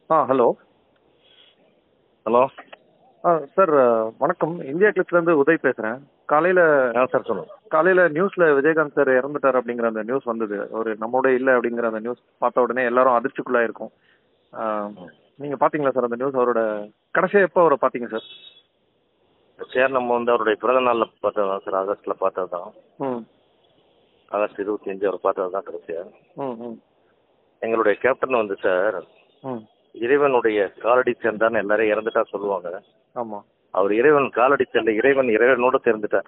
ஆ hello hello ah sir வணக்கம் India கிளிப்ஸ்லேருந்து உதய் பேசுகிறேன் காலையில் ஆ சார் சொல்லுங்கள் காலையில் நியூஸில் விஜயகாந்த் சார் இறந்துட்டார் அப்படிங்கிற அந்த நியூஸ் வந்தது ஒரு நம்மோட இல்லை அப்படிங்கிற அந்த நியூஸ் பார்த்த உடனே எல்லாரும் அதிர்ச்சிக்குள்ளாயிருக்கும் நீங்கள் பார்த்தீங்களா சார் அந்த நியூஸ் அவரோட கடைசியாக எப்போ அவரை பார்த்தீங்க சார் சார் நம்ம வந்து அவருடைய பிறந்த நாளில் பார்த்தது தான் சார் ஆகஸ்ட்டில் பார்த்தது தான் ம் ஆகஸ்ட் இருபத்தி அஞ்சு அவர் பார்த்தது தான் கடைசியாக ம் ம் எங்களுடைய கேப்டன் வந்து சார் ம் இறைவனுடைய காலடி சேர்ந்தான்னு எல்லாரும் இறந்துட்டா சொல்லுவாங்க ஆமாம் அவர் இறைவன் காலடி சேர்ந்த இறைவன் இறைவனோட சேர்ந்துட்டார்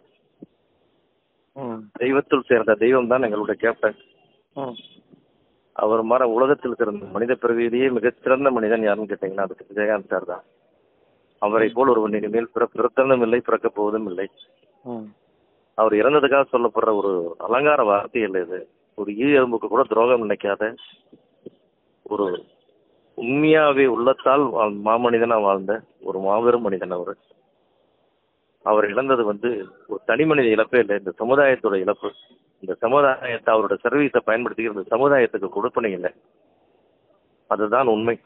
ம் தெய்வத்தில் சேர்ந்த தெய்வம் தான் எங்களுடைய கேப்டன் ம் அவர் மாதிரி உலகத்தில் சிறந்த மனித பிறவியிலேயே மிகச்சிறந்த மனிதன் யாருன்னு கேட்டீங்கன்னா அதுக்கு விஜயகாந்த் சார் தான் அவரை போல் ஒருவன் இனிமேல் பிற பிறத்ததும் இல்லை பிறக்கப் போவதும் இல்லை ம் அவர் இறந்ததுக்காக சொல்லப்படுற ஒரு அலங்கார வார்த்தை இல்லை இது ஒரு ஈ எறும்புக்கு கூட துரோகம் நினைக்காத ஒரு உண்மையாவே உள்ளத்தால் வாழ்- மாமனிதனா வாழ்ந்த ஒரு மாபெரும் மனிதன் அவர் அவர் இழந்தது வந்து ஒரு தனி மனித இழப்பே இல்லை இந்த சமுதாயத்தோட இழப்பு இந்த சமுதாயத்தை அவரோட சர்வீஸை பயன்படுத்தி இந்த சமுதாயத்துக்கு கொடுப்பனை இல்லை அதுதான் உண்மை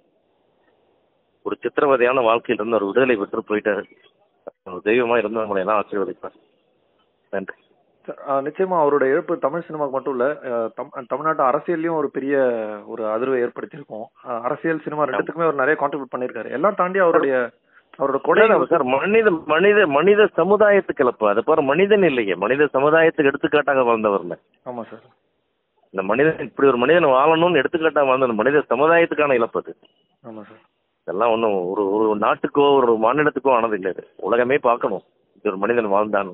ஒரு சித்திரவதையான வாழ்க்கையிலிருந்து ஒரு விடுதலை பெற்று போயிட்டாரு ஒரு தெய்வமா இருந்து நம்மளை எல்லாம் ஆசீர்வதிப்பார் நன்றி சார், ஆ, நிச்சயமா அவரோட இழப்பு தமிழ் சினிமாக்கு மட்டும் இல்ல அஹ், தம்- தமிழ்நாட்டு அரசியல்லையும் ஒரு பெரிய ஒரு அதிர்வை ஏற்படுத்தியிருக்கும் அஹ், அரசியல் சினிமா ரெண்டுத்துக்குமே அவர் நிறைய கான்ட்ரிபியூட் பண்ணியிருக்காரு எல்லாம் தாண்டி அவருடைய அவரோட கொடை கொடை சார் மனித மனித மனித சமுதாயத்துக்கு இழப்பு அது பாரு மனிதன் இல்லையே மனித சமுதாயத்துக்கு எடுத்துக்காட்டாக வாழ்ந்தவர்ல ஆமா சார் இந்த மனிதன் இப்படி ஒரு மனிதன் வாழணும்னு எடுத்துக்காட்டாக வாழ்ந்த அந்த மனித சமுதாயத்துக்கான இழப்பு அது ஆமா சார் இதெல்லாம் ஒன்றும் ஒரு ஒரு நாட்டுக்கோ ஒரு மாநிலத்துக்கோ ஆனது இல்லை இது உலகமே பார்க்கணும் இது ஒரு மனிதன் வாழ்ந்தான்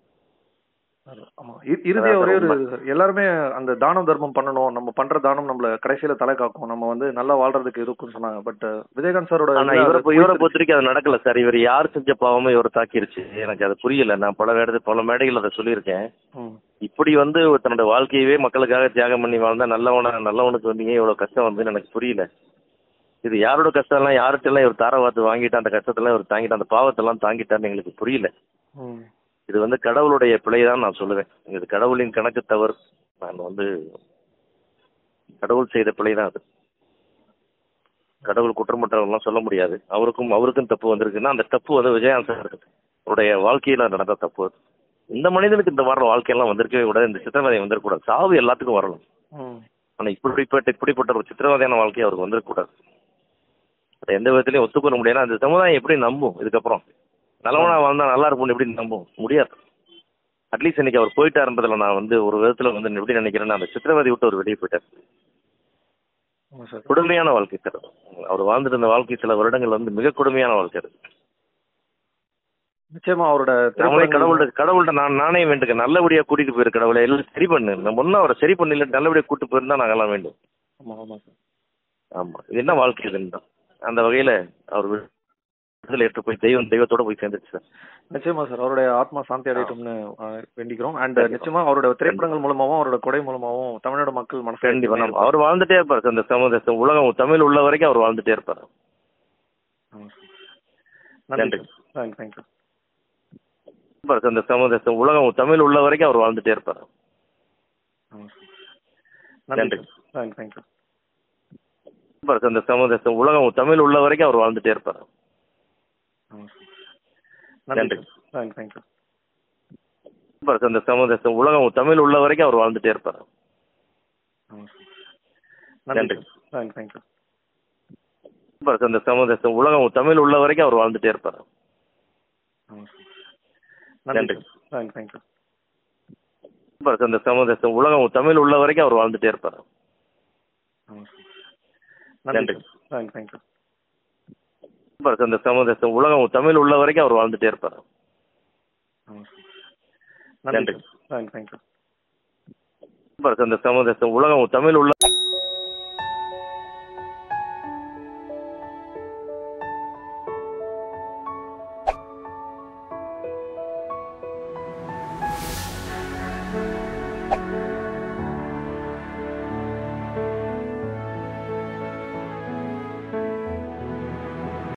ஆமா இ- இறுதியா அதான் ஒரே ஒரு உண்மை. இது சார் எல்லாருமே அந்த தானம் தர்மம் பண்ணணும் நம்ம பண்ற தானம் நம்மள கடைசியில தலை காக்கும் நம்ம வந்து நல்லா வாழ்றதுக்கு இருக்கும்னு சொன்னாங்க பட் விஜயகாந்த் சாரோட ஆனா இதுல இவரை அது பொ- இவரை போயிட்டு பொறுத்த வரைக்கும் அது நடக்கல சார் இவர் யார் செஞ்ச பாவமும் இவர் தாக்கிருச்சு எனக்கு அது புரியல நான் பல இடத்து பல மேடைகள் அதை சொல்லியிருக்கேன் ம், இப்படி வந்து தன்னோட வாழ்க்கையவே மக்களுக்காக தியாகம் பண்ணி வாழ்ந்தா நல்லவன நல்லவனுக்கு வந்து ஏன் இவ்வளவு கஷ்டம் வந்து எனக்கு புரியல இது யாரோட கஷ்டம்லாம் யார்கிட்டலாம் இவர் தார வாத்து வாங்கிட்டு அந்த கஷ்டத்தெல்லாம் இவர் தாங்கிட்டு அந்த பாவத்தெல்லாம் தாங்கிட்டாருன்னு எங்களுக்கு புரியல ம், இது வந்து கடவுளுடைய பிழை தான் நான் சொல்லுவேன் இது கடவுளின் கணக்கு தவறு நான் வந்து கடவுள் செய்த பிழை தான் அது கடவுள் குற்றமற்றவர்லாம் சொல்ல முடியாது அவருக்கும் அவருக்கும் தப்பு வந்திருக்குன்னா அந்த தப்பு வந்து விஜயகாந்த் சார் அவருடைய வாழ்க்கையில நடந்த தப்பு அது. இந்த மனிதனுக்கு இந்த மாதிரி வாழ்க்கையெல்லாம் வந்திருக்கவே கூடாது இந்த சித்திரவதை வந்துடக்கூடாது சாவு எல்லாத்துக்கும் வரலாம் ம், ஆனா இப்படிப்பட்ட இப்படிப்பட்ட ஒரு சித்திரவதையான வாழ்க்கை அவருக்கு வந்துடக்கூடாது அதை எந்த விதத்திலையும் ஒத்துக்கொள்ள முடியாது அந்த சமுதாயம் எப்படி நம்பும் இதுக்கப்புறம் நல்லவனா வாழ்ந்தா நல்லா இருக்கும்னு எப்படி நம்பும் முடியாது அட்லீஸ்ட் இன்னைக்கு அவர் போயிட்டாருன்றதுல நான் வந்து ஒரு விதத்துல வந்து எப்படி நினைக்கிறேன்னா அந்த சித்திரவதை விட்டு அவர் வெளியே போயிட்டார் ஆமா சார் கொடுமையான வாழ்க்கை சார் அவர் வாழ்ந்துட்டு இருந்த வாழ்க்கை சில வருடங்கள் வந்து மிக கொடுமையான வாழ்க்கை அது நிச்சயமா அவரோட அவனே திரைப்படங்கள் கடவுள்கிட்ட கடவுள்கிட்ட நான் நானே வேண்டுங்க நல்லபடியா கூட்டிட்டு போயிரு கடவுளை எல்லாம் சரி பண்ணு நம்ம ஒன்னும் அவரை சரி பண்ணல நல்லபடியா கூட்டு போயிருந்தா நாங்கெல்லாம் வேண்டும் ஆமா ஆமா சார் ஆமா இது என்ன வாழ்க்கை இதுன்னு தான் அந்த வகையில அவர் விடுதலை ஏற்று போய் தெய்வம் தெய்வத்தோட போய் சேர்ந்துச்சு சார் நிச்சயமா சார் அவருடைய ஆத்மா சாந்தி அடையட்டும்னு அஹ், வேண்டிக்கிறோம் அண்ட் கண்டிப்பா. நிச்சயமா அவரோட திரைப்படங்கள் மூலமாவும் அவரோட கொடை மூலமாவும் தமிழ்நாடு மக்கள் மனசுல கண்டிப்பா நம்ம அவர் வாழ்ந்துட்டே இருப்பார் சார் இந்த சமுதாய உலகம் தமிழ் உள்ள வரைக்கும் அவர் வாழ்ந்துட்டே இருப்பார் ஆமா சார் நன்றி நன்றி. தேங்க் தேங்க்யூ இருப்பார் சார் இந்த சமுதாய உலகம் தமிழ் உள்ள வரைக்கும் அவர் வாழ்ந்துட்டே இருப்பார் ஆமா சார் நன்றி நன்றி. தேங்க் தேங்க்யூ இருப்பார் சார் இந்த சமுதாய உலகம் தமிழ் உள்ள வரைக்கும் அவர் வாழ்ந்துட்டே இருப்பார் ஆமா சார் நன்றி நன்றி. தேங்க் தேங்க்யூ இருப்பார் சார் இந்த சமுதாய உலகம் தமிழ் உள்ள வரைக்கும் அவர் வாழ்ந்துட்டே இருப்பார் ஆமா சார் நன்றி நன்றி. தேங்க் தேங்க்யூ இருப்பார் சார் இந்த சமுதாய உலகம் தமிழ் உள்ள வரைக்கும் அவர் வாழ்ந்துட்டே இருப்பார் ஆமா சார் நன்றி நன்றி. தேங்க் தேங்க்யூ இருப்பார் சார் இந்த சமுதாய உலகம் தமிழ் உள்ள வரைக்கும் அவர் வாழ்ந்துட்டே இருப்பார் ஆமா சார் நன்றி நன்றி. தேங்க் தேங்க்யூ இருப்பார் சார் இந்த சமுதாய உலகம் தமிழ் உள்ள வரைக்கும் அவர் வாழ்ந்துட்டே இருப்பார் ஆமா சார் நன்றி நன்றி. தேங்க் தேங்க்யூ இருப்பார் சார் இந்த சமுதாய உலகம் தமிழ் உள்ள